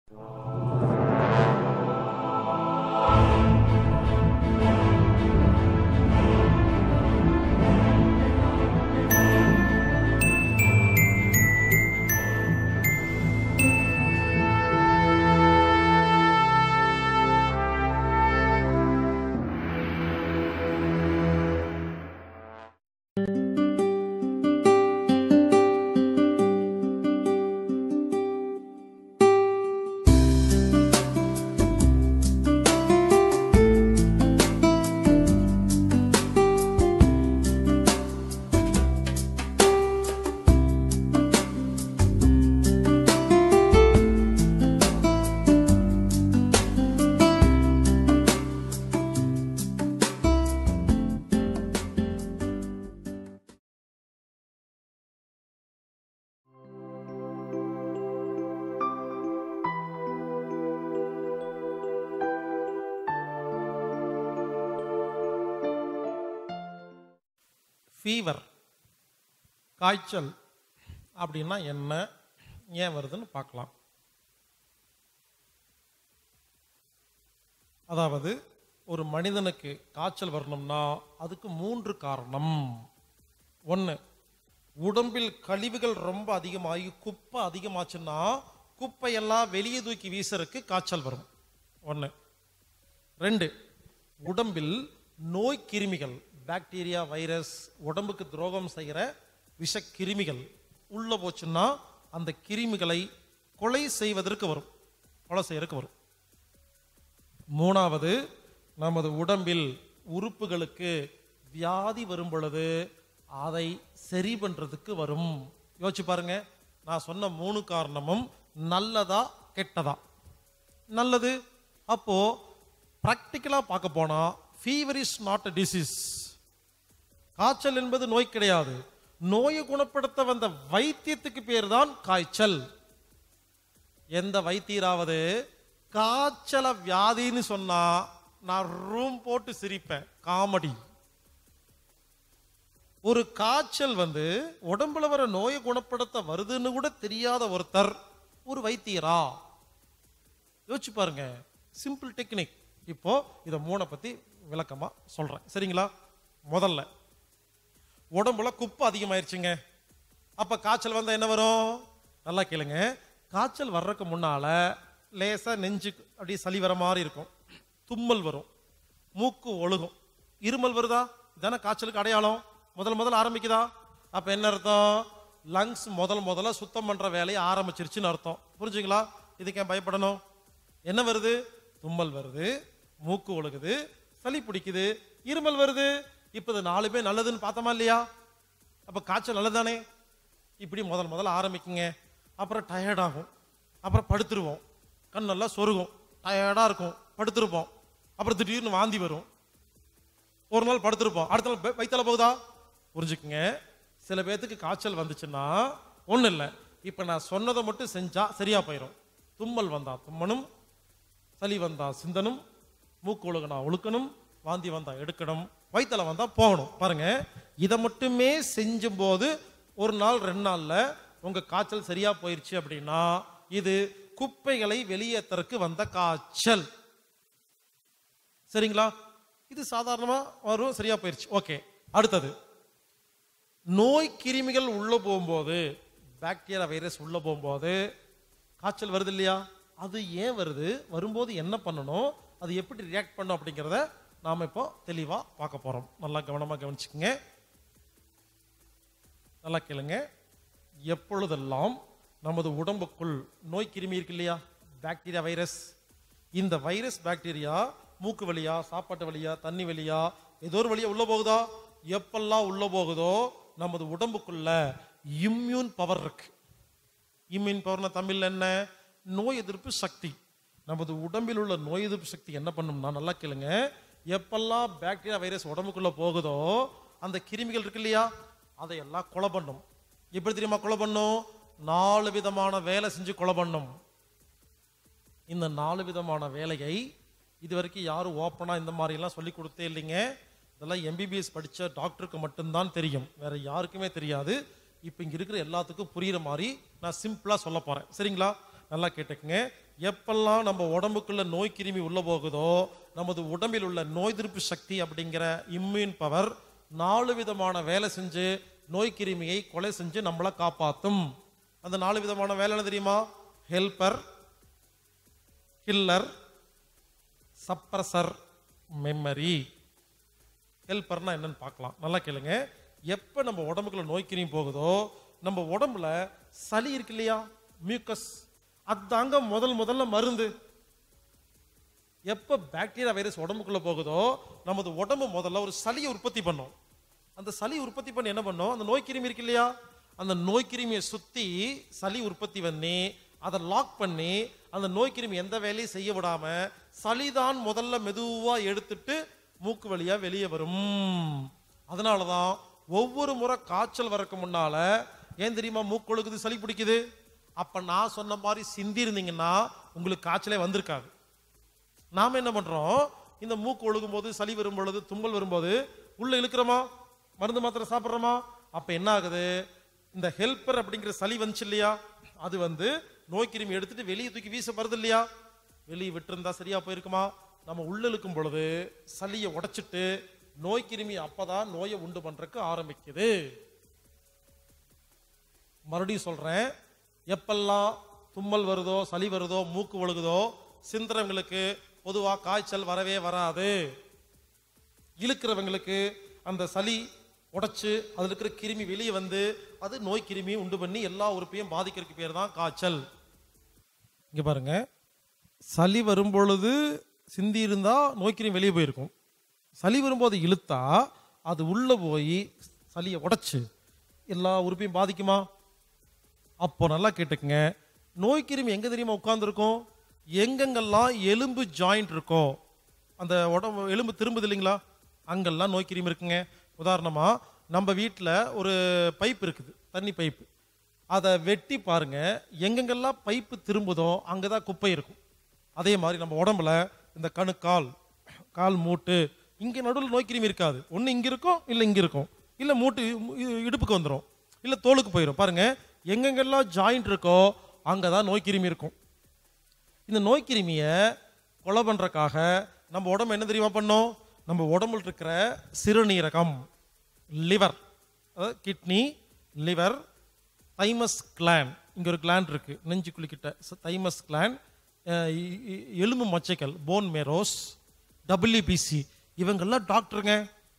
fever காய்ச்சல் அப்படின்னா என்ன ஏன் வருதுன்னு பார்க்கலாம் அதாவது ஒரு மனிதனுக்கு காய்ச்சல் வரணும்னா அதுக்கு மூன்று காரணம் ஒன்று உடம்பில் கழிவுகள் ரொம்ப அதிகமாகி குப்பை அதிகமாச்சுன்னா குப்பையெல்லாம் வெளியே தூக்கி வீசறதுக்கு காய்ச்சல் வரும் ஒன்று ரெண்டு உடம்பில் நோய் கிருமிகள் பாக்டீரியா வைரஸ் உடம்புக்கு துரோகம் செய்கிற விஷக்கிருமிகள் உள்ள போச்சுன்னா அந்த கிருமிகளை கொலை செய்வதற்கு வரும் கொலை செய்யறதுக்கு வரும் மூணாவது நமது உடம்பில் உறுப்புகளுக்கு வியாதி வரும் பொழுது அதை சரி பண்றதுக்கு வரும் யோசிச்சு பாருங்க நான் சொன்ன மூணு காரணமும் நல்லதா கெட்டதா நல்லது அப்போ ப்ராக்டிக்கலா பார்க்க போனா fever is not a disease காய்ச்சல் என்பது நோய் கிடையாது நோயை குணப்படுத்த வந்த வைத்தியத்துக்கு பேர் தான் காய்ச்சல் எந்த வைத்தியராவது காய்ச்சல வியாதின்னு சொன்னா நான் ரூம் போட்டு சிரிப்பேன் காமெடி ஒரு காய்ச்சல் வந்து உடம்புல வர நோயை குணப்படுத்த வருதுன்னு கூட தெரியாத ஒருத்தர் ஒரு வைத்தியரா யோசிச்சு பாருங்க சிம்பிள் டெக்னிக் இப்போ இதை மூணை பத்தி விளக்கமா சொல்றேன் சரிங்களா முதல்ல உடம்புல குப்பை அதிகமாயிருச்சுங்க அப்ப காய்ச்சல் வந்தா என்ன வரும் நல்லா கேளுங்க காய்ச்சல் வர்றதுக்கு முன்னால லேசா நெஞ்சு அப்படியே சளி வர மாதிரி இருக்கும் தும்மல் வரும் மூக்கு ஒழுகும் இருமல் வருதா இதானே காய்ச்சலுக்கு அடையாளம் முதல் முதல்ல ஆரம்பிக்குதா அப்ப என்ன அர்த்தம் லங்ஸ் முதல் முதல்ல சுத்தம் பண்ற வேலையை ஆரம்பிச்சிருச்சுன்னு அர்த்தம் புரிஞ்சுங்களா இதுக்கு ஏன் பயப்படணும் என்ன வருது தும்மல் வருது மூக்கு ஒழுகுது சளி பிடிக்குது இருமல் வருது இப்போ இது நாலு பேர் நல்லதுன்னு பார்த்தோமா இல்லையா அப்ப காய்ச்சல் நல்லதானே இப்படி முதல் முதல்ல ஆரம்பிக்குங்க அப்புறம் டயர்ட் ஆகும் அப்புறம் படுத்துருவோம் கண்ணெல்லாம் சொருகும் டயர்டா இருக்கும் படுத்திருப்போம் அப்புறம் திடீர்னு வாந்தி வரும் ஒரு நாள் படுத்திருப்போம் அடுத்த நாள் வ- வயித்தால போகுதா புரிஞ்சுக்குங்க சில பேர்த்துக்கு காய்ச்சல் வந்துச்சுன்னா ஒண்ணும் இல்லை இப்போ நான் சொன்னதை மட்டும் செஞ்சா சரியா போயிடும் தும்மல் வந்தா தும்மணும் சளி வந்தா சிந்தனும் மூக்கு ஒழுகுனா ஒழுக்கணும் வாந்தி வந்தா எடுக்கணும் வயித்தல வந்தா போகணும் பாருங்க இதை மட்டுமே செஞ்சும் போது ஒரு நாள் ரெண்டு நாள்ல உங்க காய்ச்சல் சரியா போயிருச்சு அப்படின்னா இது குப்பைகளை வெளியேற்றறக்கு வந்த காய்ச்சல் சரிங்களா இது சாதாரணமா வரும் சரியா போயிருச்சு ஓகே அடுத்தது நோய் கிருமிகள் உள்ள போகும்போது பாக்டீரியா வைரஸ் உள்ள போகும்போது காய்ச்சல் வருது இல்லையா அது ஏன் வருது வரும்போது என்ன பண்ணணும் அது எப்படி ரியாக்ட் பண்ணும் அப்படிங்கிறத நாம இப்போ தெளிவா பார்க்க போறோம் நல்லா கவனமா கவனிச்சுக்கங்க நல்லா கேளுங்க எப்பொழுதெல்லாம் நமது உடம்புக்குள் நோய் கிருமி இருக்கு இல்லையா பாக்டீரியா வைரஸ் இந்த வைரஸ் பாக்டீரியா மூக்கு வழியா சாப்பாட்டு வழியா தண்ணி வழியா ஏதோ ஒரு வழியா உள்ள போகுதா எப்பெல்லாம் உள்ள போகுதோ நமது உடம்புக்குள்ள இம்யூன் பவர் இருக்கு இம்யூன் பவர்னா தமிழ்ல என்ன நோய் எதிர்ப்பு சக்தி நமது உடம்பில் உள்ள நோய் எதிர்ப்பு சக்தி என்ன பண்ணும்னா நல்லா கேளுங்க எப்பெல்லாம் பாக்டீரியா வைரஸ் உடம்புக்குள்ள போகுதோ அந்த கிருமிகள் இருக்கு இல்லையா அதையெல்லாம் கொலை பண்ணும் எப்படி தெரியுமா கொலை பண்ணும் நாலு விதமான வேலை செஞ்சு கொலை பண்ணும் இந்த நாலு விதமான வேலையை இது வரைக்கும் யாரும் ஓப்பனா இந்த மாதிரி எல்லாம் சொல்லி கொடுத்தே இல்லைங்க இதெல்லாம் எம்பிபிஎஸ் படிச்ச டாக்டருக்கு மட்டும்தான் தெரியும் வேற யாருக்குமே தெரியாது இப்போ இங்க இருக்கிற எல்லாத்துக்கும் புரியுற மாதிரி நான் சிம்பிளா சொல்ல போறேன் சரிங்களா நல்லா கேட்டுக்கங்க எப்பெல்லாம் நம்ம உடம்புக்குள்ள நோய் கிருமி உள்ள போகுதோ நமது உடம்பில் உள்ள நோய் எதிர்ப்பு சக்தி அப்படிங்கிற இம்யூன் பவர் நாலு விதமான வேலை செஞ்சு நோய் கிருமியை கொலை செஞ்சு நம்மளை காப்பாத்தும் அந்த நாலு விதமான வேலை என்ன தெரியுமா ஹெல்பர் கில்லர் சப்ரசர் மெமரி ஹெல்பர்னா என்னன்னு பார்க்கலாம் நல்லா கேளுங்க எப்போ நம்ம உடம்புக்குள்ள நோய் கிருமி போகுதோ நம்ம உடம்புல சளி இருக்கு இல்லையா மியூக்கஸ் அதாங்க முதல் முதல்ல மருந்து எப்போ பாக்டீரியா வைரஸ் உடம்புக்குள்ள போகுதோ நமது உடம்பு முதல்ல ஒரு சளியை உற்பத்தி பண்ணும் அந்த சளி உற்பத்தி பண்ணி என்ன பண்ணும் அந்த நோய் கிருமி இருக்கு இல்லையா அந்த நோய் கிருமியை சுத்தி சளி உற்பத்தி பண்ணி அதை லாக் பண்ணி அந்த நோய் கிருமி எந்த வேலையும் செய்ய விடாம சளிதான் முதல்ல மெதுவா எடுத்துட்டு மூக்கு வழியா வெளியே வரும் அதனாலதான் ஒவ்வொரு முறை காய்ச்சல் வரக்கு முன்னால ஏன் தெரியுமா மூக்கு ஒழுகுது சளி பிடிக்குது அப்ப நான் சொன்ன மாதிரி சிந்தி இருந்தீங்கன்னா உங்களுக்கு காய்ச்சலே வந்திருக்காது நாம என்ன பண்றோம் இந்த மூக்கு ஒழுகும் போது சளி வரும் பொழுது தும்மல் வரும்போது உள்ள இழுக்கிறோமா மருந்து மாத்திரை சாப்பிட்றோமா அப்ப என்ன ஆகுது இந்த ஹெல்பர் அப்படிங்கிற சளி வந்துச்சு இல்லையா அது வந்து நோய் கிருமி எடுத்துட்டு வெளியே தூக்கி வீச வருது இல்லையா வெளியே விட்டிருந்தா சரியா போயிருக்குமா நம்ம உள்ள இழுக்கும் பொழுது சளியை உடைச்சிட்டு நோய் கிருமி அப்பதான் நோயை உண்டு பண்றதுக்கு ஆரம்பிக்குது மறுபடியும் சொல்றேன் எப்பெல்லாம் தும்மல் வருதோ சளி வருதோ மூக்கு ஒழுகுதோ சிந்துறவங்களுக்கு பொதுவா காய்ச்சல் வரவே வராது இழுக்கிறவங்களுக்கு அந்த சளி உடைச்சு அதுல இருக்கிற கிருமி வெளியே வந்து அது நோய் கிருமி உண்டு பண்ணி எல்லா உறுப்பையும் பாதிக்கிறதுக்கு பேர் தான் காய்ச்சல் இங்க பாருங்க சளி வரும் பொழுது சிந்தி இருந்தா நோய் கிருமி வெளியே போயிருக்கும் சளி வரும்போது இழுத்தா அது உள்ள போய் சளியை உடைச்சு எல்லா உறுப்பையும் பாதிக்குமா அப்போ நல்லா கேட்டுக்குங்க நோய் கிருமி எங்க தெரியுமா உட்கார்ந்துருக்கும் எங்கெங்கெல்லாம் எலும்பு ஜாயிண்ட் இருக்கோ அந்த உடம்பு எலும்பு திரும்புது இல்லைங்களா அங்கெல்லாம் நோய் கிருமி இருக்குங்க உதாரணமா நம்ம வீட்டில் ஒரு பைப் இருக்குது தண்ணி பைப்பு அதை வெட்டி பாருங்க எங்கெங்கெல்லாம் பைப்பு திரும்புதோ அங்கே தான் குப்பை இருக்கும் அதே மாதிரி நம்ம உடம்புல இந்த கணுக்கால் கால் மூட்டு இங்கே நடுவில் நோய் கிருமி இருக்காது ஒன்று இங்கே இருக்கும் இல்லை இங்கே இருக்கும் இல்லை மூட்டு இ- இடுப்புக்கு வந்துடும் இல்லை தோலுக்கு போயிடும் பாருங்க எங்கெங்கெல்லாம் ஜாயிண்ட் இருக்கோ அங்கே தான் நோய் கிருமி இருக்கும் இந்த நோய் கிருமியை கொலை பண்ணுறக்காக நம்ம உடம்பு என்ன தெரியுமா பண்ணோம் நம்ம உடம்புல இருக்கிற சிறுநீரகம் லிவர் அதாவது கிட்னி லிவர் தைமஸ் கிளான் இங்கே ஒரு கிளாண்ட் இருக்கு நெஞ்சு குளிக்கிட்ட தைமஸ் கிளான் எலும்பு மச்சைகள் போன் மேரோஸ் டபிள்யூபிசி இவங்கெல்லாம் டாக்டருங்க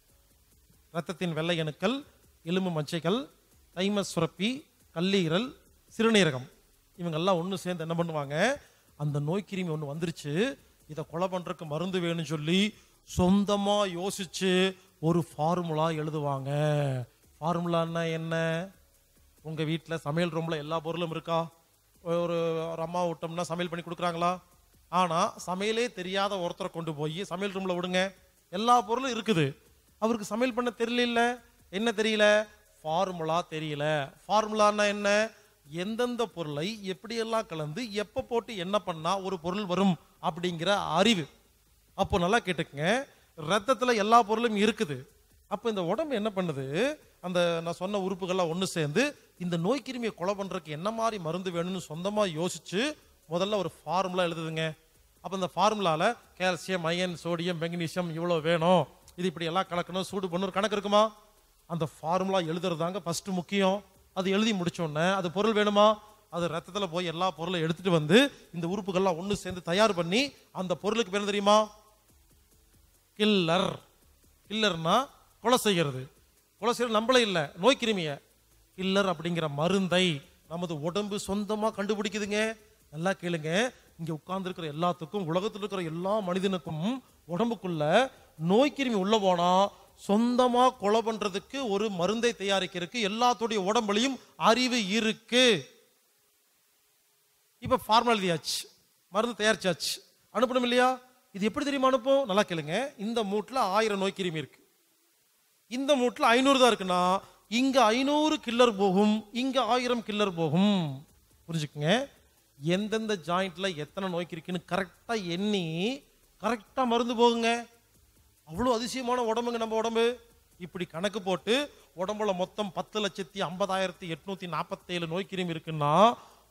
ரத்தத்தின் வெள்ளை அணுக்கள் எலும்பு மச்சைகள் தைமஸ் சுரப்பி கல்லீரல் சிறுநீரகம் இவங்கெல்லாம் ஒன்று சேர்ந்து என்ன பண்ணுவாங்க அந்த நோய் கிருமி ஒன்று வந்துருச்சு இதை கொலை பண்ணுறதுக்கு மருந்து வேணும்னு சொல்லி சொந்தமாக யோசிச்சு ஒரு ஃபார்முலா எழுதுவாங்க ஃபார்முலான்னா என்ன உங்கள் வீட்டில் சமையல் ரூமில் எல்லா பொருளும் இருக்கா ஒரு ஒரு அம்மா விட்டோம்னா சமையல் பண்ணி கொடுக்குறாங்களா ஆனால் சமையலே தெரியாத ஒருத்தரை கொண்டு போய் சமையல் ரூமில் விடுங்க எல்லா பொருளும் இருக்குது அவருக்கு சமையல் பண்ண தெரியல என்ன தெரியல ஃபார்முலா தெரியல ஃபார்முலான்னா என்ன எந்தெந்த பொருளை எப்படியெல்லாம் கலந்து எப்போ போட்டு என்ன பண்ணா ஒரு பொருள் வரும் அப்படிங்கிற அறிவு அப்போ நல்லா கேட்டுக்கங்க ரத்தத்துல எல்லா பொருளும் இருக்குது அப்போ இந்த உடம்பு என்ன பண்ணுது அந்த நான் சொன்ன உறுப்புகள்லாம் ஒன்று சேர்ந்து இந்த நோய் கிருமியை கொலை பண்றதுக்கு என்ன மாதிரி மருந்து வேணும்னு சொந்தமா யோசிச்சு முதல்ல ஒரு ஃபார்முலா எழுதுதுங்க அப்போ இந்த ஃபார்முலால கால்சியம் அயன் சோடியம் மெக்னீசியம் இவ்வளோ வேணும் இது இப்படி எல்லாம் கலக்கணும் சூடு பண்ணணும் கணக்கு இருக்குமா அந்த ஃபார்முலா எழுதுறதாங்க ஃபர்ஸ்ட் முக்கியம் அது எழுதி முடிச்ச உடனே அது பொருள் வேணுமா அது ரத்தத்துல போய் எல்லா பொருளும் எடுத்துட்டு வந்து இந்த உறுப்புகள்லாம் ஒன்று சேர்ந்து தயார் பண்ணி அந்த பொருளுக்கு பேர் என்ன தெரியுமா கில்லர் கில்லர்னா கொலை செய்கிறது கொலை செய்யறது நம்மளே இல்லை நோய் கிருமிய கில்லர் அப்படிங்கிற மருந்தை நமது உடம்பு சொந்தமா கண்டுபிடிக்குதுங்க நல்லா கேளுங்க இங்க உட்கார்ந்துருக்கிற எல்லாத்துக்கும் உலகத்தில் இருக்கிற எல்லா மனிதனுக்கும் உடம்புக்குள்ள நோய் கிருமி உள்ள போனா சொந்தமா கொலை பண்றதுக்கு ஒரு மருந்தை தயாரிக்கிறதுக்கு எல்லாத்துடைய உடம்புலையும் அறிவு இருக்கு இப்ப ஃபார்முலா எழுதியாச்சு மருந்து தயாரிச்சாச்சு அனுப்பணும் இல்லையா இது எப்படி தெரியுமா அனுப்பும் நல்லா கேளுங்க இந்த மூட்டில் ஆயிரம் நோய் கிருமி இருக்கு இந்த மூட்டில் ஐநூறு தான் இருக்குன்னா இங்க ஐநூறு கில்லர் போகும் இங்க ஆயிரம் கில்லர் போகும் புரிஞ்சுக்குங்க எந்தெந்த ஜாயிண்ட்ல எத்தனை நோய்க்கு இருக்குன்னு கரெக்டா எண்ணி கரெக்டா மருந்து போகுங்க அவ்வளோ அதிசயமான உடம்புங்க நம்ம உடம்பு இப்படி கணக்கு போட்டு உடம்புல மொத்தம் பத்து லட்சத்தி ஐம்பதாயிரத்தி எட்நூத்தி நாற்பத்தேழு நோய் கிருமி இருக்குன்னா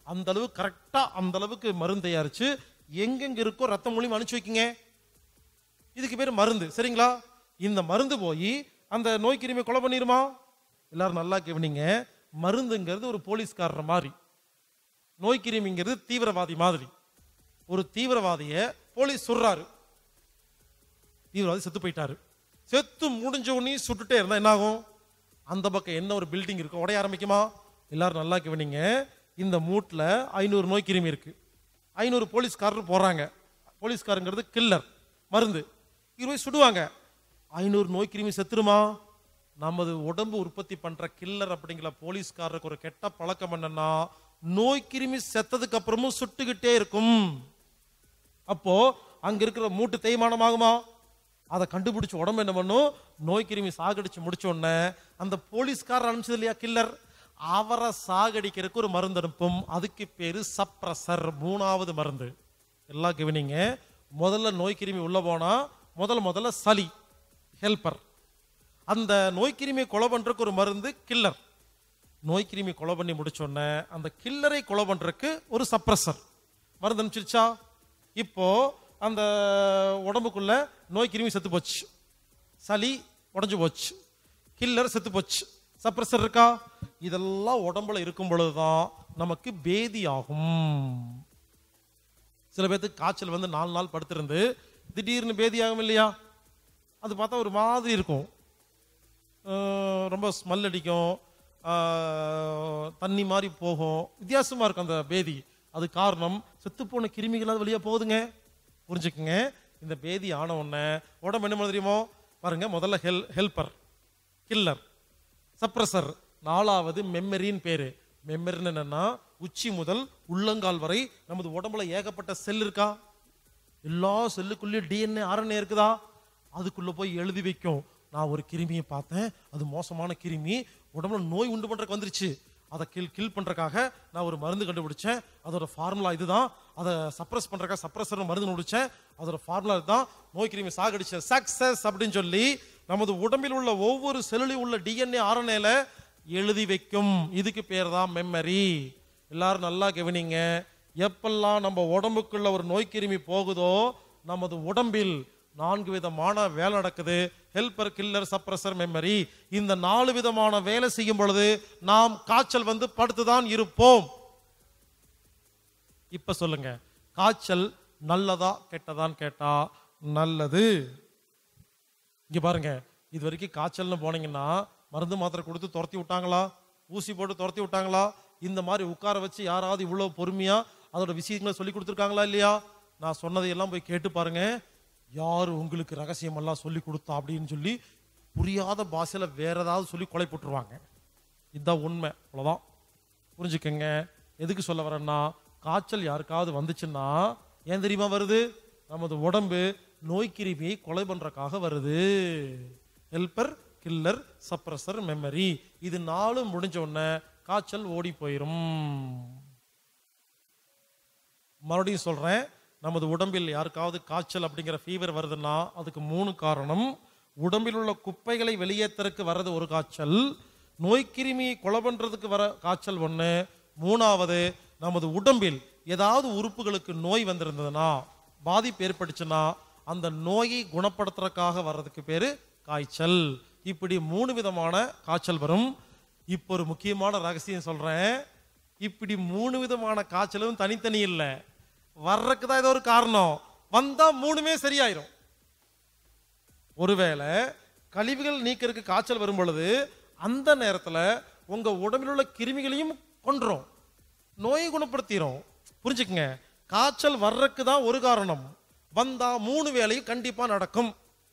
அந்த அளவு கரெக்டா அந்த அளவுக்கு மருந்து தயாரிச்சு எங்கெங்க இருக்கோ ரத்தம் மூலியமா அனுப்பிச்சு வைக்கிங்க இதுக்கு பேர் மருந்து சரிங்களா இந்த மருந்து போய் அந்த நோய் கிருமியை கொலை பண்ணிருமா எல்லாரும் நல்லா கவனிங்க மருந்துங்கிறது ஒரு போலீஸ்காரர் மாதிரி நோய் கிருமிங்கிறது தீவிரவாதி மாதிரி ஒரு தீவிரவாதிய போலீஸ் சொல்றாரு தீவிரவாதி செத்து போயிட்டாரு செத்து முடிஞ்ச உடனே சுட்டுட்டே இருந்தா என்ன ஆகும் அந்த பக்கம் என்ன ஒரு பில்டிங் இருக்கு உடைய ஆரம்பிக்குமா எல்லாரும் நல்லா கவனிங்க இந்த மூட்ல ஐநூறு நோய் கிருமி இருக்கு ஐநூறு போலீஸ்காரர் போறாங்க போலீஸ்காரங்கிறது கில்லர் மருந்து இருபது சுடுவாங்க ஐநூறு நோய் கிருமி செத்துருமா நமது உடம்பு உற்பத்தி பண்ற கில்லர் அப்படிங்கிற போலீஸ்காரருக்கு ஒரு கெட்ட பழக்கம் என்னன்னா நோய் கிருமி செத்ததுக்கு அப்புறமும் சுட்டுக்கிட்டே இருக்கும் அப்போ அங்க இருக்கிற மூட்டு தேய்மானமாகுமா அதை கண்டுபிடிச்சு உடம்பு என்ன பண்ணும் நோய் கிருமி சாகடிச்சு முடிச்ச உடனே அந்த போலீஸ்காரர் அனுப்பிச்சது இல்லையா கில்லர் அவரை சாகடிக்கிறதுக்கு ஒரு மருந்து அனுப்பும் அதுக்கு பேரு சப்ரசர் மூணாவது மருந்து எல்லாம் கவனிங்க முதல்ல நோய் கிருமி உள்ள போனா முதல்ல முதல்ல சளி ஹெல்பர் அந்த நோய் கிருமியை கொலை பண்றதுக்கு ஒரு மருந்து கில்லர் நோய் கிருமி கொலை பண்ணி முடிச்ச உடனே அந்த கில்லரை கொலை பண்றதுக்கு ஒரு சப்ரஸர் மருந்து அனுப்பிச்சிருச்சா இப்போ அந்த உடம்புக்குள்ள நோய் கிருமி செத்து போச்சு சளி உடைஞ்சு போச்சு கில்லர் செத்து போச்சு சப்ரஸர் இருக்கா இதெல்லாம் உடம்புல இருக்கும் பொழுதுதான் நமக்கு பேதி ஆகும் சில பேர்த்துக்கு காய்ச்சல் வந்து நாலு நாள் படுத்திருந்து திடீர்னு பேதி ஆகும் இல்லையா அது பார்த்தா ஒரு மாதிரி இருக்கும் அஹ் ரொம்ப ஸ்மெல் அடிக்கும் அஹ் தண்ணி மாதிரி போகும் வித்தியாசமா இருக்கும் அந்த பேதி அது காரணம் செத்துப்போன கிருமிகளால் வெளியே போகுதுங்க புரிஞ்சுக்குங்க இந்த பேதி ஆன உடனே உடம்பு என்ன பண்ண தெரியுமோ பாருங்க முதல்ல ஹெல் ஹெல்பர் கில்லர் சப்ரஸர் நாலாவது மெமரின்னு பேரு மெமரின்னு என்னன்னா உச்சி முதல் உள்ளங்கால் வரை நமது உடம்புல ஏகப்பட்ட செல் இருக்கா எல்லா செல்லுக்குள்ளேயும் டிஎன்ஏ ஆர்என்ஏ இருக்குதா அதுக்குள்ள போய் எழுதி வைக்கும் நான் ஒரு கிருமியை பார்த்தேன் அது மோசமான கிருமி உடம்புல நோய் உண்டு பண்றதுக்கு வந்துருச்சு அதை கில் கில் பண்றதுக்காக நான் ஒரு மருந்து கண்டுபிடிச்சேன் அதோட ஃபார்முலா இதுதான் அதை சப்ரஸ் பண்றதுக்காக சப்ரஸர் மருந்து கண்டுபிடிச்சேன் அதோட ஃபார்முலா இதுதான் நோய் கிருமி சாகடிச்ச சக்சஸ் அப்படின்னு சொல்லி நமது உடம்பில் உள்ள ஒவ்வொரு செல்லிலும் உள்ள டிஎன்ஏ ஆர்என்ஏல எழுதி வைக்கும் இதுக்கு பேர் தான் மெமரி எல்லாரும் நல்லா கவனிங்க எப்பெல்லாம் நம்ம உடம்புக்குள்ள ஒரு நோய் கிருமி போகுதோ நமது உடம்பில் நான்கு விதமான வேலை நடக்குது ஹெல்பர் கில்லர் சப்ரஸர் மெமரி இந்த நாலு விதமான வேலை செய்யும் பொழுது நாம் காய்ச்சல் வந்து படுத்துதான் இருப்போம் இப்ப சொல்லுங்க காய்ச்சல் நல்லதா கெட்டதான்னு கேட்டா நல்லது இங்க பாருங்க இது வரைக்கும் காய்ச்சல்னு போனீங்கன்னா மருந்து மாத்திரை கொடுத்து துரத்தி விட்டாங்களா ஊசி போட்டு துரத்தி விட்டாங்களா இந்த மாதிரி உட்கார வச்சு யாராவது இவ்வளவு பொறுமையா அதோட விஷயங்களை சொல்லி கொடுத்துருக்காங்களா இல்லையா நான் சொன்னதையெல்லாம் போய் கேட்டு பாருங்க யார் உங்களுக்கு ரகசியம் எல்லாம் சொல்லி கொடுத்தா அப்படின்னு சொல்லி புரியாத பாஷையில வேற ஏதாவது சொல்லி கொலை போட்டுருவாங்க இதுதான் உண்மை அவ்வளவுதான் புரிஞ்சுக்கங்க எதுக்கு சொல்ல வரேன்னா காய்ச்சல் யாருக்காவது வந்துச்சுன்னா ஏன் தெரியுமா வருது நமது உடம்பு நோய் கிருமியை கொலை பண்றதுக்காக வருது ஹெல்பர் கில்லர் சப்ரஸர் மெமரி இது நாளும் முடிஞ்ச உடனே காய்ச்சல் ஓடி போயிரும் மறுபடியும் சொல்றேன் நமது உடம்பில் யாருக்காவது காய்ச்சல் அப்படிங்கிற ஃபீவர் வருதுன்னா அதுக்கு மூணு காரணம் உடம்பில் உள்ள குப்பைகளை வெளியேற்றறதுக்கு வர்றது ஒரு காய்ச்சல் நோய்க்கிருமியை கொலை பண்றதுக்கு வர காய்ச்சல் ஒண்ணு மூணாவது நமது உடம்பில் ஏதாவது உறுப்புகளுக்கு நோய் வந்திருந்ததுன்னா பாதிப்பு ஏற்பட்டுச்சுன்னா அந்த நோயை குணப்படுத்துறதுக்காக வர்றதுக்கு பேரு காய்ச்சல் இப்படி மூணு விதமான காய்ச்சல் வரும் இப்போ ஒரு முக்கியமான ரகசியம் சொல்றேன் இப்படி மூணு விதமான காய்ச்சலும் தனித்தனி இல்லை வர்றதுக்கு தான் ஏதோ ஒரு காரணம் வந்தா மூணுமே சரியாயிரும் ஒருவேளை கழிவுகள் நீக்கிறதுக்கு காய்ச்சல் வரும் பொழுது அந்த நேரத்துல உங்க உடம்பில் உள்ள கிருமிகளையும் கொன்றும் நோயை குணப்படுத்திடும் புரிஞ்சுக்குங்க காய்ச்சல் வர்றதுக்கு தான் ஒரு காரணம் வந்தா மூணு வேலையும் கண்டிப்பா நடக்கும்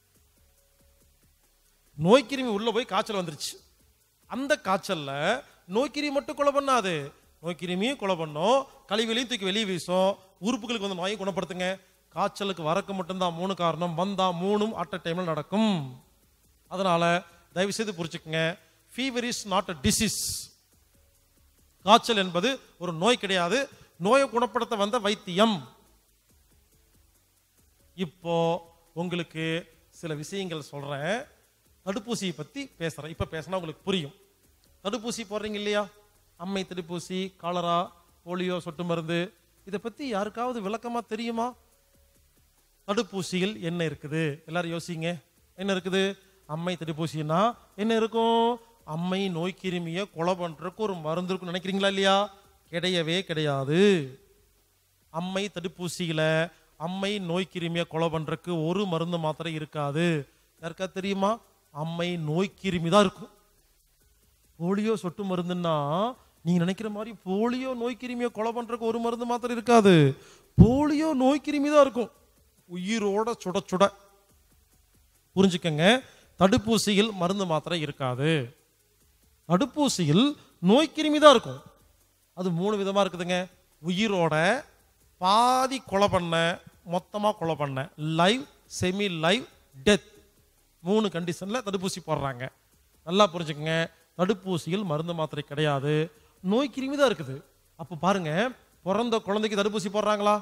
நோய்க்கிருமி உள்ள போய் காய்ச்சல் வந்துருச்சு அந்த காய்ச்சல்ல நோய்க்கிருமி மட்டும் கொலை பண்ணாது நோய்க்கிருமியும் கொலை பண்ணும் கழிவுகளையும் தூக்கி வெளியே வீசும் உறுப்புகளுக்கு வந்து நோயை குணப்படுத்துங்க காய்ச்சலுக்கு வரக்கு மட்டும்தான் மூணு காரணம் வந்தா மூணும் அட் அ டைம்ல நடக்கும் அதனால தயவு செய்து புரிச்சுக்கங்க fever is not a disease காய்ச்சல் என்பது ஒரு நோய் கிடையாது நோயை குணப்படுத்த வந்த வைத்தியம் இப்போ உங்களுக்கு சில விஷயங்கள் சொல்றேன் தடுப்பூசியை பத்தி பேசுறேன் இப்ப பேசினா உங்களுக்கு புரியும் தடுப்பூசி போடுறீங்க இல்லையா அம்மை தடுப்பூசி காலரா போலியோ சொட்டு மருந்து இதை பத்தி யாருக்காவது விளக்கமா தெரியுமா தடுப்பூசியில் என்ன இருக்குது எல்லாரும் யோசிங்க என்ன இருக்குது அம்மை தடுப்பூசின்னா என்ன இருக்கும் அம்மை நோய் கிருமியை கொலை பண்றதுக்கு ஒரு மருந்து இருக்குன்னு நினைக்கிறீங்களா இல்லையா கிடையவே கிடையாது அம்மை தடுப்பூசியில அம்மை நோய் கிருமியை கொலை பண்றதுக்கு ஒரு மருந்து மாத்திரை இருக்காது யாருக்கா தெரியுமா அம்மை நோய் கிருமி தான் இருக்கும் போலியோ சொட்டு மருந்துன்னா நீங்க நினைக்கிற மாதிரி போலியோ நோய் கிருமியை கொலை பண்றதுக்கு ஒரு மருந்து மாத்திரை இருக்காது போலியோ நோய் கிருமி தான் இருக்கும் உயிரோட சுட சுட புரிஞ்சுக்கங்க தடுப்பூசியில் மருந்து மாத்திரை இருக்காது தடுப்பூசியில் நோய் கிருமி தான் இருக்கும் அது மூணு விதமா இருக்குதுங்க உயிரோட பாதி கொலை பண்ண மொத்தமா கொலை பண்ண லைவ் செமி லைவ் டெத் மூணு கண்டிஷன்ல தடுப்பூசி போடுறாங்க நல்லா புரிஞ்சுக்கங்க தடுப்பூசியில் மருந்து மாத்திரை கிடையாது நோய் கிருமி தான் இருக்குது அப்போ பாருங்க பிறந்த குழந்தைக்கு தடுப்பூசி போடுறாங்களா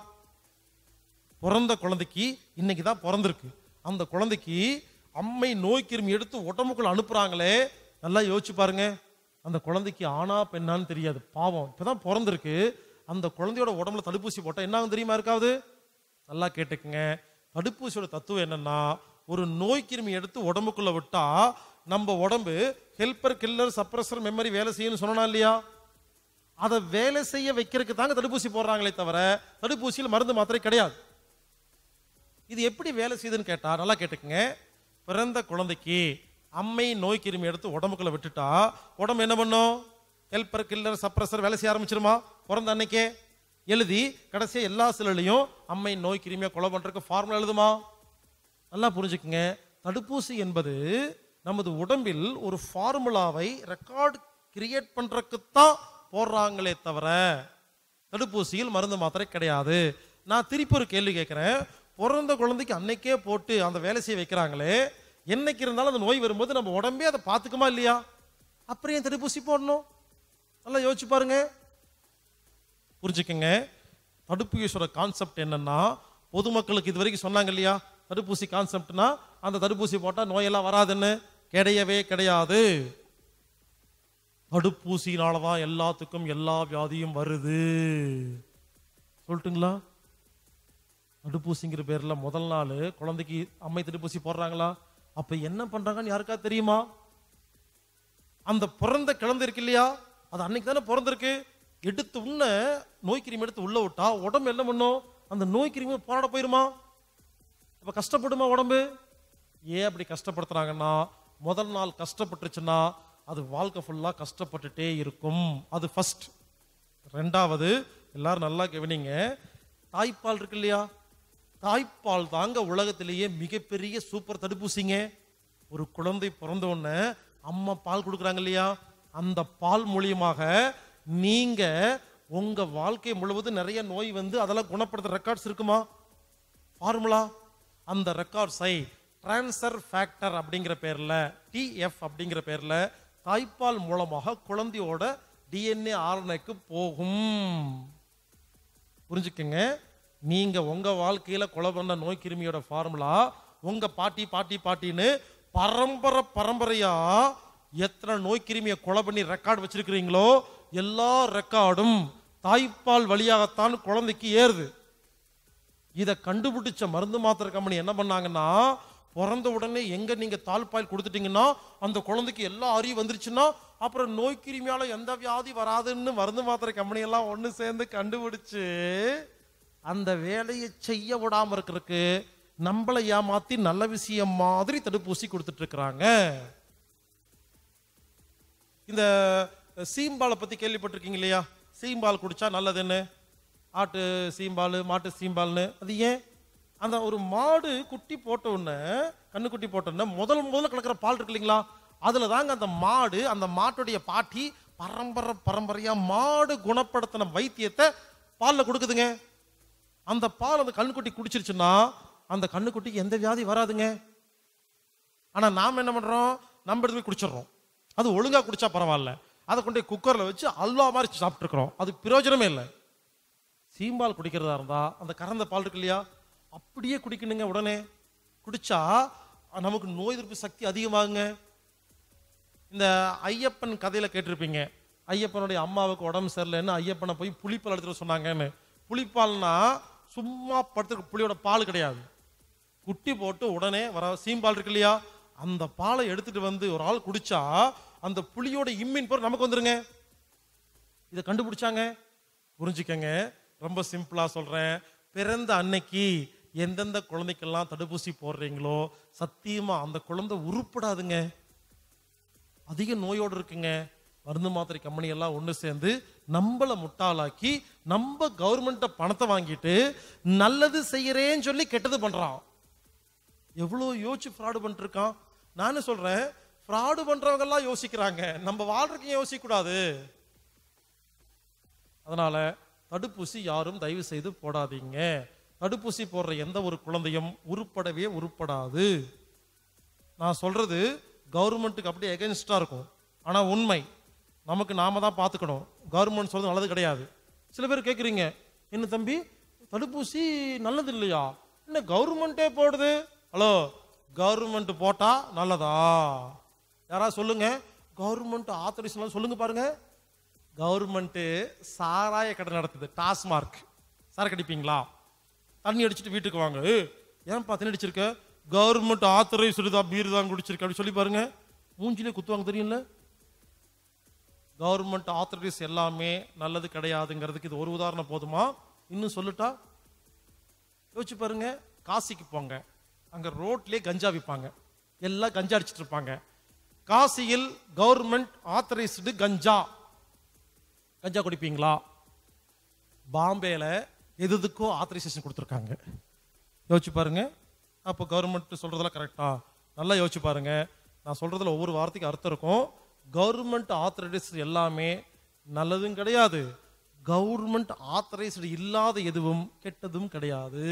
பிறந்த குழந்தைக்கு இன்னைக்கு தான் பிறந்திருக்கு அந்த குழந்தைக்கு அம்மை நோய் கிருமி எடுத்து உடம்புக்குள்ள அனுப்புறாங்களே நல்லா யோசிச்சு பாருங்க அந்த குழந்தைக்கு ஆணா பெண்ணான்னு தெரியாது பாவம் இப்பதான் பிறந்திருக்கு அந்த குழந்தையோட உடம்புல தடுப்பூசி போட்டா என்ன ஆகும் தெரியுமா இருக்காது நல்லா கேட்டுக்குங்க தடுப்பூசியோட தத்துவம் என்னன்னா ஒரு நோய் கிருமி எடுத்து உடம்புக்குள்ள விட்டா நம்ம உடம்பு ஹெல்ப்பர் கில்லர் சப்ரஸர் மெமரி வேலை செய்யணும்னு சொன்னா இல்லையா அதை வேலை செய்ய வைக்கிறதுக்கு தாங்க தடுப்பூசி போடுறாங்களே தவிர தடுப்பூசியில் மருந்து மாத்திரை கிடையாது இது எப்படி வேலை செய்யுதுன்னு கேட்டா நல்லா கேட்டுக்குங்க பிறந்த குழந்தைக்கு அம்மை நோய் கிருமி எடுத்து உடம்புக்குள்ள விட்டுட்டா உடம்பு என்ன பண்ணும் ஹெல்ப்பர் கில்லர் சப்ரஸர் வேலை செய்ய ஆரம்பிச்சிருமா பிறந்த அன்னைக்கே எழுதி கடைசியா எல்லா செல்லுலையும் அம்மை நோய் கிருமியை கொலை பண்றதுக்கு ஃபார்முலா எழுதுமா நல்லா புரிஞ்சுக்குங்க தடுப்பூசி என்பது நமது உடம்பில் ஒரு ஃபார்முலாவை ரெக்கார்ட் கிரியேட் பண்றதுக்கு தான் போடுறாங்களே தவிர தடுப்பூசியில் மருந்து மாத்திரை கிடையாது நான் திருப்பி ஒரு கேள்வி கேட்குறேன் பிறந்த குழந்தைக்கு அன்னைக்கே போட்டு அந்த வேலை செய்ய வைக்கிறாங்களே என்னைக்கு இருந்தாலும் அந்த நோய் வரும்போது நம்ம உடம்பே அதை பார்த்துக்குமா இல்லையா அப்புறம் ஏன் தடுப்பூசி போடணும் நல்லா யோசிச்சு பாருங்க புரிஞ்சுக்கங்க தடுப்பூசியோட கான்செப்ட் என்னன்னா பொதுமக்களுக்கு இது வரைக்கும் சொன்னாங்க இல்லையா தடுப்பூசி கான்செப்ட்னா அந்த தடுப்பூசி போட்டா நோயெல்லாம் வராதுன்னு கிடையவே கிடையாது தடுப்பூசியினால தான் எல்லாத்துக்கும் எல்லா வியாதியும் வருது சொல்லட்டுங்களா தடுப்பூசிங்கிற பேர்ல முதல் நாள் குழந்தைக்கு அம்மை தடுப்பூசி போடுறாங்களா அப்ப என்ன பண்றாங்கன்னு யாருக்கா தெரியுமா அந்த பிறந்த குழந்தை இருக்கு இல்லையா அது அன்னைக்கு தானே பிறந்திருக்கு எடுத்து உன்ன நோய் கிருமி எடுத்து உள்ள விட்டா உடம்பு என்ன பண்ணும் அந்த நோய் கிருமி போராட போயிருமா அப்ப கஷ்டப்படுமா உடம்பு ஏன் அப்படி கஷ்டப்படுத்துறாங்கன்னா முதல் நாள் கஷ்டப்பட்டுருச்சுன்னா அது வாழ்க்கை ஃபுல்லா கஷ்டப்பட்டுட்டே இருக்கும் அது ஃபர்ஸ்ட் ரெண்டாவது எல்லாரும் நல்லா கவனிங்க தாய்ப்பால் இருக்கு இல்லையா தாய்ப்பால் தாங்க உலகத்திலேயே மிகப்பெரிய சூப்பர் தடுப்பூசிங்க ஒரு குழந்தை பிறந்த உடனே அம்மா பால் கொடுக்குறாங்க இல்லையா அந்த பால் மூலியமாக நீங்க உங்க வாழ்க்கை முழுவதும் நிறைய நோய் வந்து அதெல்லாம் குணப்படுத்துற ரெக்கார்ட்ஸ் இருக்குமா ஃபார்முலா அந்த ரெக்கார்ட்ஸை ட்ரான்ஸ்ஃபர் ஃபேக்டர் அப்படிங்கிற பேர்ல டிஎஃப் அப்படிங்கிற பேர்ல தாய்ப்பால் மூலமாக குழந்தையோட டிஎன்ஏ ஆர்என்ஏக்கு போகும் புரிஞ்சுக்கங்க நீங்க உங்க வாழ்க்கையில கொலை பண்ண நோய் கிருமியோட ஃபார்முலா உங்க பாட்டி பாட்டி பாட்டின்னு பரம்பரை பரம்பரையா எத்தனை நோய் கிருமியை கொலை பண்ணி ரெக்கார்டு வச்சிருக்கிறீங்களோ எல்லா ரெக்கார்டும் தாய்ப்பால் வழியாகத்தான் குழந்தைக்கு ஏறுது இதை கண்டுபிடிச்ச மருந்து மாத்திரை கம்பெனி என்ன பண்ணாங்கன்னா பிறந்த உடனே எங்க நீங்க தாழ்பால் கொடுத்துட்டீங்கன்னா அந்த குழந்தைக்கு எல்லா அறிவு வந்துருச்சுன்னா அப்புறம் நோய் கிருமியால எந்த வியாதி வராதுன்னு மருந்து மாத்திரை கம்பெனி எல்லாம் ஒண்ணு சேர்ந்து கண்டுபிடிச்சு அந்த வேலையை செய்ய விடாம இருக்கிறதுக்கு நம்மளை ஏமாத்தி நல்ல விஷயம் மாதிரி தடுப்பூசி கொடுத்துட்டு இருக்கிறாங்க இந்த சீம்பாலை பத்தி கேள்விப்பட்டிருக்கீங்க இல்லையா சீம்பால் குடிச்சா நல்லதுன்னு ஆட்டு சீம்பால் மாட்டு சீம்பால்னு அது ஏன் அந்த ஒரு மாடு குட்டி போட்ட உடனே கண்ணுக்குட்டி போட்ட உடனே முதல் முதல்ல கிடக்கிற பால் இருக்கு இல்லைங்களா அதுல தாங்க அந்த மாடு அந்த மாட்டுடைய பாட்டி பரம்பரை பரம்பரையா மாடு குணப்படுத்தின வைத்தியத்தை பால்ல கொடுக்குதுங்க அந்த பால் அந்த கண்ணுக்குட்டி குடிச்சிருச்சுன்னா அந்த கண்ணுக்குட்டிக்கு எந்த வியாதி வராதுங்க ஆனா நாம என்ன பண்றோம் நம்ம எடுத்து போய் குடிச்சிடுறோம் அது ஒழுங்கா குடிச்சா பரவாயில்ல அதை கொண்டு போய் குக்கர்ல வச்சு அல்வா மாதிரி சாப்பிட்டுருக்கிறோம் அது பிரயோஜனமே இல்லை சீம்பால் குடிக்கிறதா இருந்தா அந்த கறந்த பால் இருக்கு இல்லையா அப்படியே குடிக்கணுங்க உடனே குடிச்சா நமக்கு நோய் எதிர்ப்பு சக்தி அதிகமாகுங்க இந்த ஐயப்பன் கதையில கேட்டிருப்பீங்க ஐயப்பனுடைய அம்மாவுக்கு உடம்பு சரியில்லைன்னு ஐயப்பனை போய் புளிப்பால் எடுத்துட்டு சொன்னாங்கன்னு புளிப்பால்னா சும்மா படுத்துக்க புளியோட பால் கிடையாது குட்டி போட்டு உடனே வர சீம்பால் இருக்கு இல்லையா அந்த பாலை எடுத்துட்டு வந்து ஒரு ஆள் குடிச்சா அந்த புளியோட இம்மின் பொருள் நமக்கு வந்துருங்க இதை கண்டுபிடிச்சாங்க புரிஞ்சுக்கங்க ரொம்ப சிம்பிளா சொல்றேன் பிறந்த அன்னைக்கு எந்தெந்த குழந்தைக்கெல்லாம் தடுப்பூசி போடுறீங்களோ சத்தியமா அந்த குழந்தை உருப்படாதுங்க அதிக நோயோடு இருக்குங்க மருந்து மாத்திரை கம்பெனி எல்லாம் ஒன்று சேர்ந்து நம்மளை முட்டாளாக்கி நம்ம கவர்மெண்ட்ட பணத்தை வாங்கிட்டு நல்லது செய்யறேன்னு சொல்லி கெட்டது பண்றான் எவ்வளோ யோசிச்சு ஃப்ராடு பண்ணிட்டு இருக்கான் நானும் சொல்றேன் ஃப்ராடு பண்றவங்க எல்லாம் யோசிக்கிறாங்க நம்ம வாழ்றதுக்கு யோசிக்க கூடாது அதனால தடுப்பூசி யாரும் தயவு செய்து போடாதீங்க தடுப்பூசி போடுற எந்த ஒரு குழந்தையும் உருப்படவே உருப்படாது நான் சொல்றது கவர்மெண்ட்டுக்கு அப்படியே எகென்ஸ்டா இருக்கும் ஆனா உண்மை நமக்கு நாம தான் பார்த்துக்கணும் கவர்மெண்ட் சொல்றது நல்லது கிடையாது சில பேர் கேட்குறீங்க என்ன தம்பி தடுப்பூசி நல்லது இல்லையா என்ன கவர்மெண்ட்டே போடுது ஹலோ கவர்மெண்ட் போட்டா நல்லதா யாராவது சொல்லுங்க கவர்மெண்ட் ஆத்தரைஸ் சொல்லுங்க பாருங்க கவர்மெண்ட்டு சாராய கடை நடத்துது டாஸ்மார்க் சரக்கு அடிப்பீங்களா தண்ணி அடிச்சுட்டு வீட்டுக்கு வாங்க ஏய், ஏன்பா தண்ணி அடிச்சிருக்க கவர்மெண்ட் ஆத்தரைஸ்டு தான் பீர் தான் குடிச்சிருக்க அப்படி சொல்லி பாருங்க மூஞ்சிலே குத்துவாங்க தெரியும்ல கவர்மெண்ட் ஆத்தரைஸ் எல்லாமே நல்லது கிடையாதுங்கிறதுக்கு இது ஒரு உதாரணம் போதுமா இன்னும் சொல்லுட்டா யோசிச்சு பாருங்க காசிக்கு போங்க அங்க ரோட்லயே கஞ்சா விற்பாங்க எல்லாம் கஞ்சா அடிச்சிட்டு இருப்பாங்க காசியில் கவர்மெண்ட் ஆத்தரைஸ்டு கஞ்சா கஞ்சா குடிப்பீங்களா பாம்பேல எது எதுக்கோ ஆத்தரைசேஷன் கொடுத்துருக்காங்க யோசிச்சு பாருங்க அப்போ கவர்மெண்ட் சொல்றதெல்லாம் கரெக்டா நல்லா யோசிச்சு பாருங்க நான் சொல்றதுல ஒவ்வொரு வார்த்தைக்கு அர்த்தம் இருக்கும் கவர்மெண்ட் ஆத்தரைஸ்டு எல்லாமே நல்லதும் கிடையாது கவர்மெண்ட் ஆத்தரைஸ்டு இல்லாத எதுவும் கெட்டதும் கிடையாது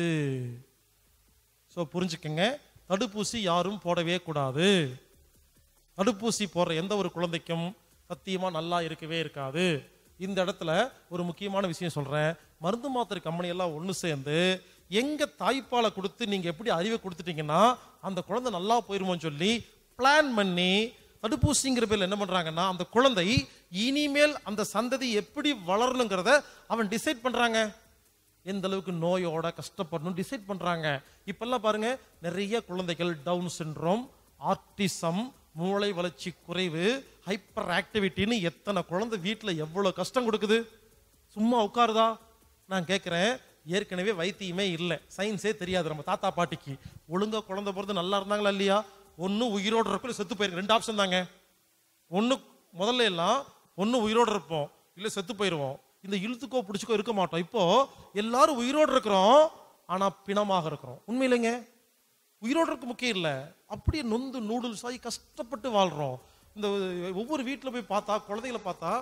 ஸோ புரிஞ்சுக்கங்க தடுப்பூசி யாரும் போடவே கூடாது தடுப்பூசி போடுற எந்த ஒரு குழந்தைக்கும் சத்தியமா நல்லா இருக்கவே இருக்காது இந்த இடத்துல ஒரு முக்கியமான விஷயம் சொல்றேன் மருந்து மாத்திரை கம்பெனி எல்லாம் ஒன்று சேர்ந்து எங்க தாய்ப்பாலை கொடுத்து நீங்க எப்படி அறிவை கொடுத்துட்டீங்கன்னா அந்த குழந்தை நல்லா போயிருமோன்னு சொல்லி பிளான் பண்ணி தடுப்பூசிங்கிற பேர்ல என்ன பண்றாங்கன்னா அந்த குழந்தை இனிமேல் அந்த சந்ததி எப்படி வளரணுங்கிறத அவன் டிசைட் பண்றாங்க எந்த அளவுக்கு நோயோட கஷ்டப்படணும் டிசைட் பண்றாங்க இப்பெல்லாம் பாருங்க நிறைய குழந்தைகள் டவுன் சிண்ட்ரோம் ஆர்டிசம் மூளை வளர்ச்சி குறைவு ஹைப்பர் ஆக்டிவிட்டின்னு எத்தனை குழந்தை வீட்டில் எவ்வளோ கஷ்டம் கொடுக்குது சும்மா உட்காருதா நான் கேட்குறேன் ஏற்கனவே வைத்தியமே இல்லை சயின்ஸே தெரியாது நம்ம தாத்தா பாட்டிக்கு ஒழுங்கா குழந்தை பிறந்து நல்லா இருந்தாங்களா இல்லையா ஒன்று உயிரோடு இருக்கும் செத்து போயிருக்கு ரெண்டு ஆப்ஷன் தாங்க ஒன்று முதல்ல எல்லாம் ஒன்று உயிரோடு இருப்போம் இல்லை செத்து போயிடுவோம் இந்த இழுத்துக்கோ பிடிச்சிக்கோ இருக்க மாட்டோம் இப்போ எல்லாரும் உயிரோடு இருக்கிறோம் ஆனால் பிணமாக இருக்கிறோம் உண்மையிலைங்க உயிரோடு இருக்க முக்கியம் இல்லை அப்படியே நொந்து நூடுல்ஸ் ஆகி கஷ்டப்பட்டு வாழ்றோம் இந்த ஒவ்வொரு வீட்டில் போய் பார்த்தா குழந்தைகளை பார்த்தா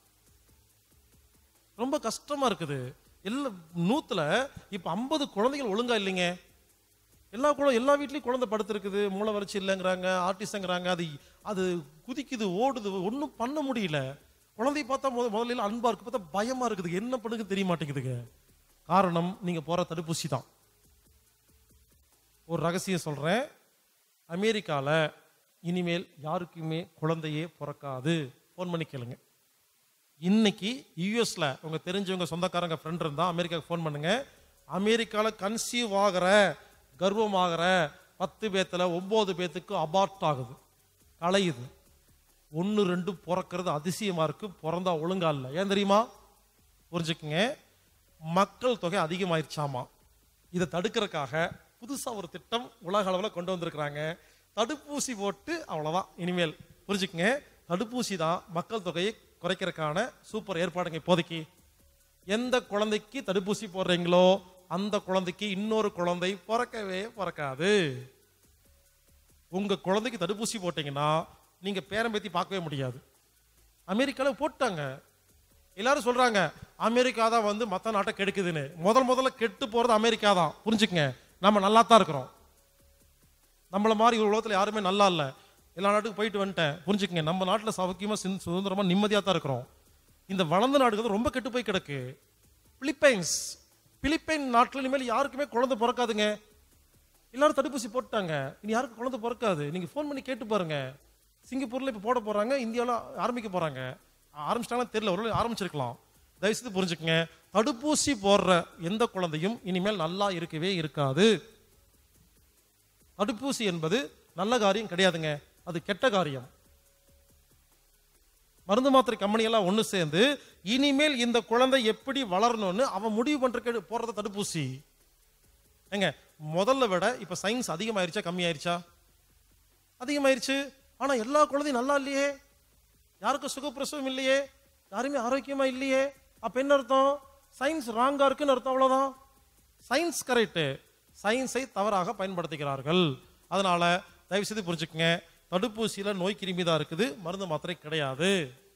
ரொம்ப கஷ்டமா இருக்குது எல்லா நூத்துல இப்ப ஐம்பது குழந்தைகள் ஒழுங்கா இல்லைங்க எல்லா குழந்தை எல்லா வீட்லயும் குழந்தை படுத்திருக்குது மூளை வளர்ச்சி இல்லைங்கிறாங்க ஆர்டிஸ்ட்ங்கிறாங்க அது அது குதிக்குது ஓடுது ஒன்றும் பண்ண முடியல குழந்தைய பார்த்தா முத முதல்ல எல்லாம் அன்பா இருக்கு பார்த்தா பயமா இருக்குது என்ன பண்ணுங்க தெரிய மாட்டேங்குதுங்க காரணம் நீங்க போற தடுப்பூசி தான் ஒரு ரகசியம் சொல்றேன் அமெரிக்கால இனிமேல் யாருக்குமே குழந்தையே பிறக்காது ஃபோன் பண்ணி கேளுங்க இன்னைக்கு யூஎஸ்ல உங்க தெரிஞ்சவங்க சொந்தக்காரங்க ஃப்ரெண்ட் இருந்தா அமெரிக்காவுக்கு ஃபோன் பண்ணுங்க அமெரிக்கால கன்சீவ் ஆகிற கர்ப்பமாகிற பத்து பேத்துல ஒன்பது பேத்துக்கு அபார்ட் ஆகுது களையுது ஒன்று ரெண்டு பிறக்கிறது அதிசயமா இருக்கு பிறந்தா ஒழுங்கா இல்லை ஏன் தெரியுமா புரிஞ்சுக்குங்க மக்கள் தொகை அதிகமாயிருச்சாமா இதை தடுக்கிறதுக்காக புதுசா ஒரு திட்டம் உலக அளவில் கொண்டு வந்திருக்கிறாங்க தடுப்பூசி போட்டு அவ்வளவுதான் இனிமேல் புரிஞ்சுக்குங்க தடுப்பூசி தான் மக்கள் தொகையை குறைக்கிறதுக்கான சூப்பர் ஏற்பாடுங்க இப்போதைக்கு எந்த குழந்தைக்கு தடுப்பூசி போடுறீங்களோ அந்த குழந்தைக்கு இன்னொரு குழந்தை பிறக்கவே பிறக்காது உங்க குழந்தைக்கு தடுப்பூசி போட்டீங்கன்னா நீங்க பேரம்பேத்தி பார்க்கவே முடியாது அமெரிக்கால போட்டாங்க எல்லாரும் சொல்றாங்க அமெரிக்கா தான் வந்து மத்த நாட்டை கெடுக்குதுன்னு முதல் முதல்ல கெட்டு போறது அமெரிக்கா தான் புரிஞ்சுக்கங்க நம்ம நல்லா தான் இருக்கிறோம் நம்மள மாதிரி ஒரு உலகத்துல யாருமே நல்லா இல்ல எல்லா நாட்டுக்கும் போயிட்டு வந்துட்டேன் புரிஞ்சுக்கங்க நம்ம நாட்டுல சௌக்கியமா சின் சுதந்திரமா நிம்மதியா தான் இருக்கிறோம் இந்த வளர்ந்த நாடுகள் ரொம்ப கெட்டு போய் கிடக்கு பிலிப்பைன்ஸ் பிலிப்பைன் நாட்டுல இனிமேல் யாருக்குமே குழந்தை பிறக்காதுங்க எல்லாரும் தடுப்பூசி போட்டாங்க இனி யாருக்கும் குழந்தை பிறக்காது நீங்க ஃபோன் பண்ணி கேட்டு பாருங்க சிங்கப்பூர்ல இப்ப போட போறாங்க இந்தியாவில் ஆரம்பிக்க போறாங்க ஆரம்பிச்சிட்டாலும் தெரியல ஒரு ஆரம்பிச்சிருக்கலாம் தயவுசெய்து புரிஞ்சுக்கங்க தடுப்பூசி போடுற எந்த குழந்தையும் இனிமேல் நல்லா இருக்கவே இருக்காது தடுப்பூசி என்பது நல்ல காரியம் கிடையாதுங்க அது கெட்ட காரியம் மருந்து மாத்திரை கம்பெனி எல்லாம் ஒன்று சேர்ந்து இனிமேல் இந்த குழந்தை எப்படி வளரணும்னு அவன் முடிவு பண்ற போடுறது தடுப்பூசி ஏங்க முதல்ல விட இப்ப சயின்ஸ் அதிகமாயிருச்சா கம்மியாயிருச்சா அதிகமாயிருச்சு ஆனா எல்லா குழந்தையும் நல்லா இல்லையே யாருக்கும் சுகப்பிரசவம் இல்லையே யாருமே ஆரோக்கியமா இல்லையே அப்ப என்ன அர்த்தம் சயின்ஸ் ராங்கா இருக்குன்னு அர்த்தம் அவ்வளவுதான் சயின்ஸ் கரெக்டு சயின்ஸை தவறாக பயன்படுத்துகிறார்கள் அதனால தயவு செய்து புரிஞ்சுக்கங்க தடுப்பூசியில நோய் கிருமி தான் இருக்குது மருந்து மாத்திரை கிடையாது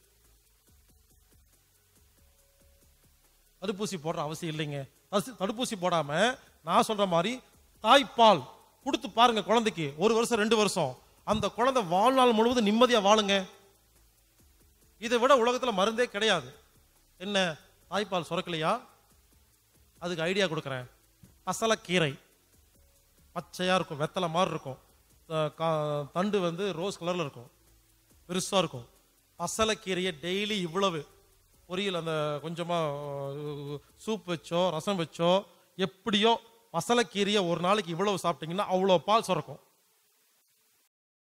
தடுப்பூசி போடுற அவசியம் இல்லைங்க தடுப்பூசி- தடுப்பூசி போடாம நான் சொல்ற மாதிரி தாய்ப்பால் கொடுத்து பாருங்க குழந்தைக்கு ஒரு வருஷம் ரெண்டு வருஷம் அந்த குழந்தை வாழ்நாள் முழுவதும் நிம்மதியா வாழுங்க இதை விட உலகத்துல மருந்தே கிடையாது என்ன தாய்ப்பால் சுரக்கலையா அதுக்கு ஐடியா கொடுக்குறேன் பசலக்கீரை பச்சையா இருக்கும் வெத்தலை மாதிரி இருக்கும் த- கா- தண்டு வந்து ரோஸ் கலர்ல இருக்கும் பெருசா இருக்கும் பசலக்கீரையை டெய்லி இவ்வளவு பொரியல் அந்த கொஞ்சமா சூப் வச்சோ ரசம் வச்சோ எப்படியோ பசலக்கீரையை ஒரு நாளைக்கு இவ்வளவு சாப்பிட்டீங்கன்னா அவ்வளோ பால் சுரக்கும்